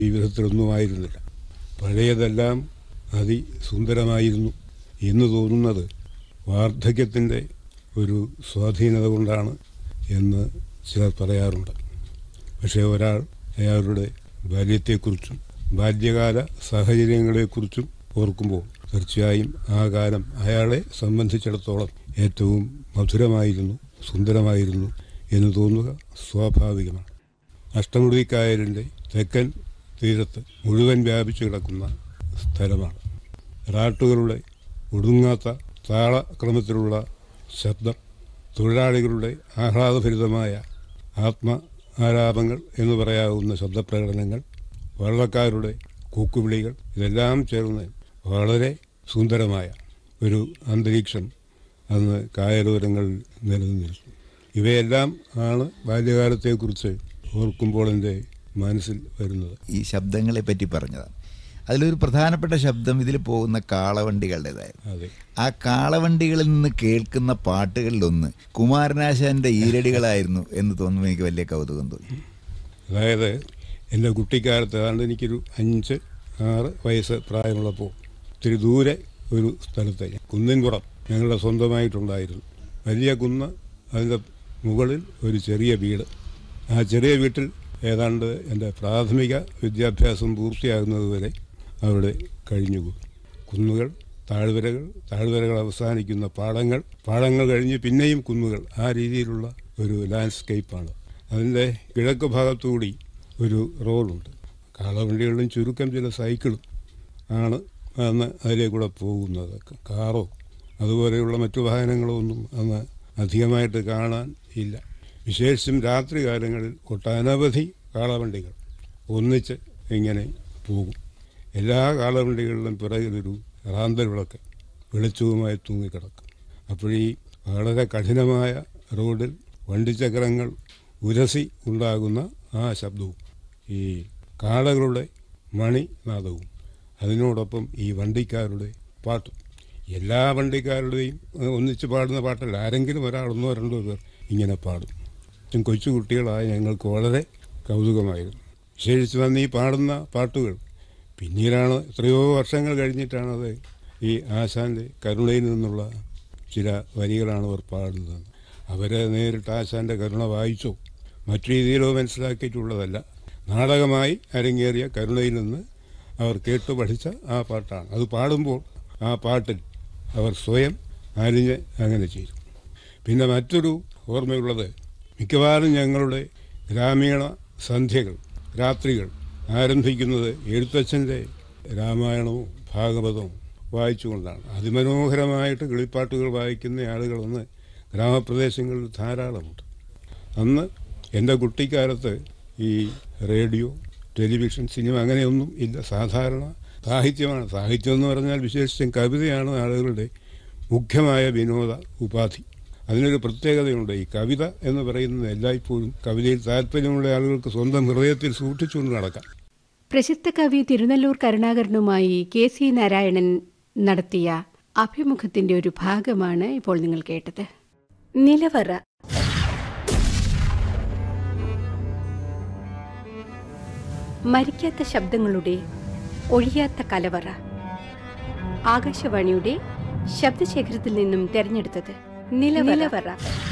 ഈ വിധത്തിലൊന്നുമായിരുന്നില്ല പഴയതെല്ലാം അതിസുന്ദരമായിരുന്നു എന്ന് തോന്നുന്നത് വാർദ്ധക്യത്തിൻ്റെ ഒരു സ്വാധീനത കൊണ്ടാണ് എന്ന് ചിലർ പറയാറുണ്ട് പക്ഷേ ഒരാൾ അയാളുടെ ബാല്യത്തെക്കുറിച്ചും ബാല്യകാല സാഹചര്യങ്ങളെക്കുറിച്ചും ഓർക്കുമ്പോൾ തീർച്ചയായും ആ കാലം അയാളെ സംബന്ധിച്ചിടത്തോളം ഏറ്റവും മധുരമായിരുന്നു സുന്ദരമായിരുന്നു എന്ന് തോന്നുക സ്വാഭാവികമാണ് അഷ്ടമുടിക്കായലിൻ്റെ തെക്കൻ തീരത്ത് മുഴുവൻ വ്യാപിച്ചു കിടക്കുന്ന സ്ഥലമാണ് റാട്ടുകളുടെ ഒടുങ്ങാത്ത താളക്രമത്തിലുള്ള ശബ്ദം തൊഴിലാളികളുടെ ആഹ്ലാദഭരിതമായ ആത്മ ആലാപങ്ങൾ എന്ന് പറയാവുന്ന ശബ്ദപ്രകടനങ്ങൾ വള്ളക്കാരുടെ കൂക്കുവിളികൾ ഇതെല്ലാം ചേർന്ന് വളരെ സുന്ദരമായ ഒരു അന്തരീക്ഷം അന്ന് കായലോരങ്ങളിൽ നിലനിന്നിരുന്നു ഇവയെല്ലാം ആണ് ബാല്യകാലത്തെക്കുറിച്ച് ഓർക്കുമ്പോൾ എൻ്റെ മനസ്സിൽ വരുന്നത് ഈ ശബ്ദങ്ങളെ പറ്റി പറഞ്ഞതാണ് അതിലൊരു പ്രധാനപ്പെട്ട ശബ്ദം ഇതിൽ പോകുന്ന കാളവണ്ടികളുടേതായിരുന്നു അതെ ആ കാളവണ്ടികളിൽ നിന്ന് കേൾക്കുന്ന പാട്ടുകളിലൊന്ന് കുമാരനാശാന്റെ ഈരടികളായിരുന്നു എന്ന് തോന്നുമ്പോൾ എനിക്ക് വലിയ കൗതുകം തോന്നി അതായത് എൻ്റെ കുട്ടിക്കാലത്ത് ഏതാണ്ട് എനിക്കൊരു അഞ്ച് ആറ് വയസ്സ് പ്രായമുള്ളപ്പോൾ ഇത്തിരി ദൂരെ ഒരു സ്ഥലത്ത് കുന്നിൻപുറം ഞങ്ങളുടെ സ്വന്തമായിട്ടുണ്ടായിരുന്നു വലിയ കുന്ന് അതിൻ്റെ മുകളിൽ ഒരു ചെറിയ വീട് ആ ചെറിയ വീട്ടിൽ ഏതാണ്ട് എൻ്റെ പ്രാഥമിക വിദ്യാഭ്യാസം പൂർത്തിയാകുന്നത് വരെ അവിടെ കഴിഞ്ഞുകൂടി കുന്നുകൾ താഴ്വരകൾ താഴ്വരകൾ അവസാനിക്കുന്ന പാടങ്ങൾ പാടങ്ങൾ കഴിഞ്ഞ് പിന്നെയും കുന്നുകൾ ആ രീതിയിലുള്ള ഒരു ലാൻഡ്സ്കേപ്പാണ് അതിൻ്റെ കിഴക്ക് ഭാഗത്തുകൂടി ഒരു റോഡുണ്ട് കാളവണ്ടികളിലും ചുരുക്കം ചില സൈക്കിളും ആണ് അന്ന് അതിലേക്കൂടെ പോകുന്നത് കാറോ അതുപോലെയുള്ള മറ്റു വാഹനങ്ങളോ ഒന്നും അന്ന് അധികമായിട്ട് കാണാൻ ഇല്ല വിശേഷിച്ചും രാത്രി കാലങ്ങളിൽ ഒട്ടനവധി കാളവണ്ടികൾ ഒന്നിച്ച് ഇങ്ങനെ പോകും എല്ലാ കാളവണ്ടികളിലും പിറകിലൊരു റാന്തൽ വിളക്ക് വെളിച്ചവുമായി തൂങ്ങിക്കിടക്കും അപ്പോഴീ വളരെ കഠിനമായ റോഡിൽ വണ്ടിച്ചക്രങ്ങൾ ഉരസി ഉണ്ടാകുന്ന ആ ശബ്ദവും ഈ കാളകളുടെ മണിനാദവും അതിനോടൊപ്പം ഈ വണ്ടിക്കാരുടെ പാട്ടും എല്ലാ വണ്ടിക്കാരുടെയും ഏഹ്, ഒന്നിച്ച് പാടുന്ന പാട്ടല്ല ആരെങ്കിലും ഒരാളൊന്നോ രണ്ടോ പേർ ഇങ്ങനെ പാടും ചും കൊച്ചുകുട്ടികളായ ഞങ്ങൾക്ക് വളരെ കൗതുകമായിരുന്നു വിശേഷിച്ച് വന്ന് ഈ പാടുന്ന പാട്ടുകൾ പിന്നീടാണ് എത്രയോ വർഷങ്ങൾ കഴിഞ്ഞിട്ടാണത് ഈ ആശാന്റെ കരുണയിൽ നിന്നുള്ള ചില വരികളാണ് അവർ പാടുന്നത് അവരെ നേരിട്ട് ആശാന്റെ കരുണ വായിച്ചോ മറ്റു രീതിയിലോ മനസ്സിലാക്കിയിട്ടുള്ളതല്ല നാടകമായി അരങ്ങേറിയ കരുണയിൽ നിന്ന് അവർ കേട്ടു പഠിച്ച ആ പാട്ടാണ് അത് പാടുമ്പോൾ ആ പാട്ടിൽ അവർ സ്വയം അരിഞ്ഞ് അങ്ങനെ ചെയ്തു പിന്നെ മറ്റൊരു ഓർമ്മയുള്ളത് മിക്കവാറും ഞങ്ങളുടെ ഗ്രാമീണ സന്ധ്യകൾ രാത്രികൾ ആരംഭിക്കുന്നത് എഴുത്തച്ഛൻ്റെ രാമായണവും ഭാഗവതവും വായിച്ചുകൊണ്ടാണ് അതിമനോഹരമായിട്ട് കിളിപ്പാട്ടുകൾ വായിക്കുന്ന ആളുകളൊന്ന് ഗ്രാമപ്രദേശങ്ങളിൽ ധാരാളമുണ്ട് അന്ന് എൻ്റെ കുട്ടിക്കാലത്ത് ഈ റേഡിയോ ടെലിവിഷൻ സിനിമ അങ്ങനെയൊന്നും ഇല്ല സാധാരണ സാഹിത്യമാണ് സാഹിത്യം എന്ന് പറഞ്ഞാൽ വിശേഷിച്ചും കവിതയാണ് ആളുകളുടെ മുഖ്യമായ വിനോദ ഉപാധി അതിനൊരു പ്രത്യേകതയുണ്ട് ഈ കവിത എന്ന് പറയുന്നത് എല്ലായ്പ്പോഴും കവിതയിൽ താല്പര്യമുള്ള ആളുകൾക്ക് സ്വന്തം ഹൃദയത്തിൽ സൂക്ഷിച്ചുകൊണ്ട് നടക്കാം പ്രശസ്ത കവി തിരുനെല്ലൂർ കരുണാകരനുമായി കെ സി നാരായണൻ നടത്തിയ അഭിമുഖത്തിന്റെ ഒരു ഭാഗമാണ് ഇപ്പോൾ നിങ്ങൾ കേട്ടത് നിലവറ മരിക്കാത്ത ശബ്ദങ്ങളുടെ ഒഴിയാത്ത കലവറ ആകാശവാണിയുടെ ശബ്ദശേഖരത്തിൽ നിന്നും തെരഞ്ഞെടുത്തത് നിലവറ